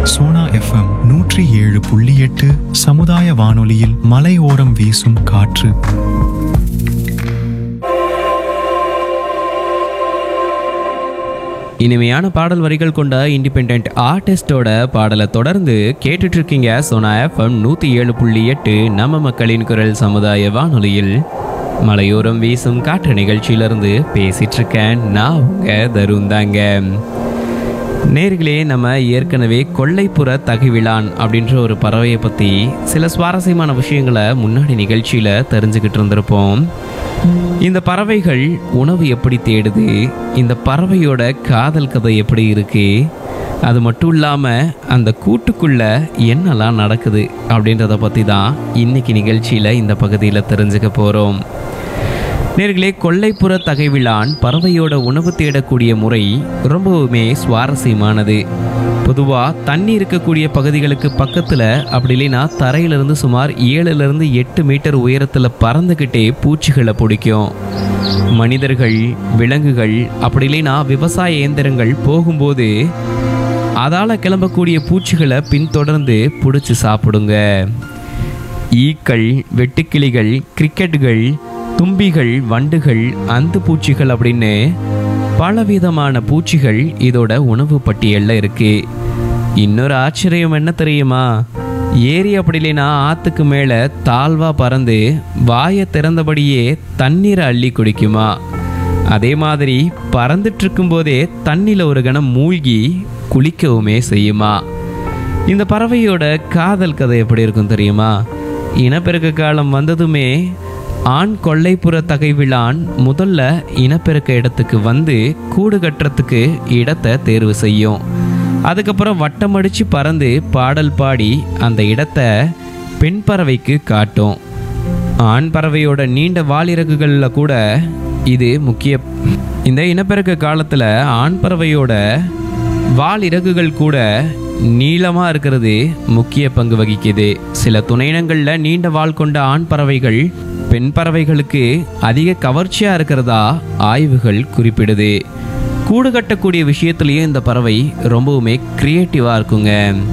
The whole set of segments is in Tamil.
சோனா எஃப்எம் நூற்றி ஏழு புள்ளி எட்டு சமுதாய வானொலியில் மலையோரம் வீசும் காற்று இனிமையான பாடல் வரிகள் கொண்ட இண்டிபெண்ட் ஆர்டிஸ்டோட பாடலை தொடர்ந்து கேட்டுட்டு இருக்கீங்க சோனா எஃப்எம் நூற்றி ஏழு புள்ளி எட்டு நம்ம மக்களின் குரல் சமுதாய வானொலியில் மலையோரம் வீசும் காற்று நிகழ்ச்சியிலிருந்து பேசிட்டு இருக்கேன் நான் உங்க தருண் தாங்க நேர்களே நம்ம ஏற்கனவே கொல்லைப்புற தகுவிலான் அப்படின்ற ஒரு பறவையை பற்றி சில சுவாரஸ்யமான விஷயங்களை முன்னாடி நிகழ்ச்சியில் தெரிஞ்சுக்கிட்டு இருந்திருப்போம் இந்த பறவைகள் உணவு எப்படி தேடுது இந்த பறவையோட காதல் கதை எப்படி இருக்கு அது மட்டும் இல்லாமல் அந்த கூட்டுக்குள்ள என்னெல்லாம் நடக்குது அப்படின்றத பற்றி தான் இன்னைக்கு நிகழ்ச்சியில் இந்த பகுதியில் தெரிஞ்சுக்க போகிறோம் நேர்களே கொல்லைப்புற தகைவிலான் பறவையோட உணவு தேடக்கூடிய முறை ரொம்பவுமே சுவாரஸ்யமானது பொதுவாக தண்ணி இருக்கக்கூடிய பகுதிகளுக்கு பக்கத்தில் அப்படி இல்லைன்னா தரையிலிருந்து சுமார் ஏழுலேருந்து எட்டு மீட்டர் உயரத்தில் பறந்துக்கிட்டே பூச்சிகளை பிடிக்கும் மனிதர்கள் விலங்குகள் அப்படி இல்லைன்னா விவசாய இயந்திரங்கள் போகும்போது அதால் கிளம்பக்கூடிய பூச்சிகளை பின்தொடர்ந்து பிடிச்சி சாப்பிடுங்க ஈக்கள் வெட்டுக்கிளிகள் கிரிக்கெட்டுகள் தும்பிகள் வண்டுகள் அந்து பூச்சிகள் அப்படின்னு பலவிதமான பூச்சிகள் இதோட உணவு பட்டியலில் இருக்கு இன்னொரு ஆச்சரியம் என்ன தெரியுமா ஏரி அப்படி இல்லைன்னா ஆற்றுக்கு மேலே தாழ்வா பறந்து வாயை திறந்தபடியே தண்ணீரை அள்ளி குடிக்குமா அதே மாதிரி பறந்துட்டு இருக்கும்போதே தண்ணியில் ஒரு கணம் மூழ்கி குளிக்கவுமே செய்யுமா இந்த பறவையோட காதல் கதை எப்படி இருக்கும் தெரியுமா இனப்பெருக்க காலம் வந்ததுமே ஆண் கொல்லைப்புற தகைவிலான் முதல்ல இனப்பெருக்க இடத்துக்கு வந்து கூடு கட்டுறதுக்கு இடத்தை தேர்வு செய்யும் அதுக்கப்புறம் வட்டமடிச்சு பறந்து பாடல் பாடி அந்த இடத்தை பெண் பறவைக்கு காட்டும் ஆண் பறவையோட நீண்ட வாலிறகுகளில் கூட இது முக்கிய இந்த இனப்பெருக்க காலத்தில் ஆண் பறவையோட வால் இறகுகள் கூட நீளமாக இருக்கிறது முக்கிய பங்கு வகிக்குது சில துணையினங்களில் நீண்ட வால் கொண்ட ஆண் பறவைகள் பெண் பறவைகளுக்கு அதிக கவர்ச்சியாக இருக்கிறதா ஆய்வுகள் குறிப்பிடுது கூடு கட்டக்கூடிய விஷயத்துலேயும் இந்த பறவை ரொம்பவுமே க்ரியேட்டிவாக இருக்குங்க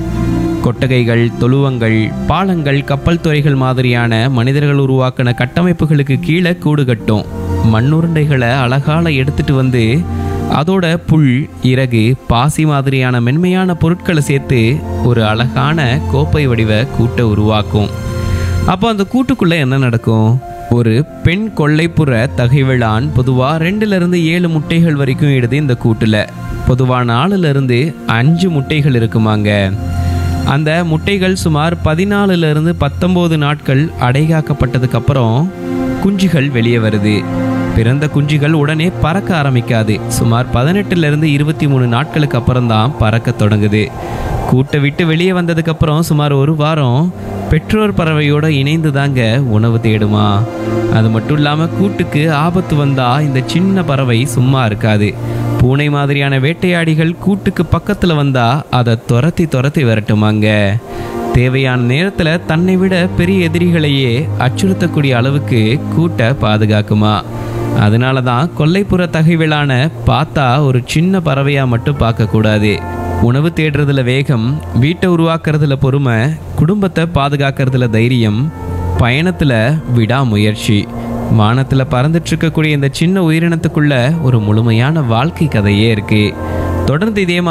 கொட்டகைகள் தொழுவங்கள் பாலங்கள் கப்பல் துறைகள் மாதிரியான மனிதர்கள் உருவாக்கின கட்டமைப்புகளுக்கு கீழே கூடு கட்டும் மண்ணுருண்டைகளை அழகால எடுத்துட்டு வந்து அதோட புல் இறகு பாசி மாதிரியான மென்மையான பொருட்களை சேர்த்து ஒரு அழகான கோப்பை வடிவ கூட்டை உருவாக்கும் அப்போ அந்த கூட்டுக்குள்ள என்ன நடக்கும் ஒரு பெண் கொல்லைப்புற தகைவிழான் பொதுவாக ரெண்டுல இருந்து ஏழு முட்டைகள் வரைக்கும் இடுது இந்த கூட்டுல பொதுவாக நாலுல இருந்து அஞ்சு முட்டைகள் இருக்குமாங்க அந்த முட்டைகள் சுமார் பதினாலுல இருந்து பத்தொன்பது நாட்கள் அடைகாக்கப்பட்டதுக்கு அப்புறம் குஞ்சுகள் வெளியே வருது பிறந்த குஞ்சுகள் உடனே பறக்க ஆரம்பிக்காது சுமார் பதினெட்டுல இருந்து இருபத்தி மூணு நாட்களுக்கு அப்புறம் தான் பறக்க தொடங்குது கூட்டை விட்டு வெளியே வந்ததுக்கு அப்புறம் சுமார் ஒரு வாரம் பெற்றோர் பறவையோட இணைந்து தாங்க உணவு தேடுமா அது மட்டும் இல்லாம கூட்டுக்கு ஆபத்து வந்தா இந்த சின்ன பறவை சும்மா இருக்காது பூனை மாதிரியான வேட்டையாடிகள் கூட்டுக்கு பக்கத்துல வந்தா அதை துரத்தி துரத்தி விரட்டுமாங்க தேவையான நேரத்துல தன்னை விட பெரிய எதிரிகளையே அச்சுறுத்தக்கூடிய அளவுக்கு கூட்டை பாதுகாக்குமா அதனால தான் கொல்லைப்புற தகைவிலான பார்த்தா ஒரு சின்ன பறவையா மட்டும் பார்க்கக்கூடாது உணவு தேடுறதுல வேகம் வீட்டை உருவாக்குறதுல பொறுமை குடும்பத்தை பாதுகாக்கிறதுல தைரியம் பயணத்துல விடாமுயற்சி வானத்துல பறந்துட்டு இருக்கக்கூடிய இந்த சின்ன உயிரினத்துக்குள்ள ஒரு முழுமையான வாழ்க்கை கதையே இருக்கு தொடர்ந்து இதே மாதிரி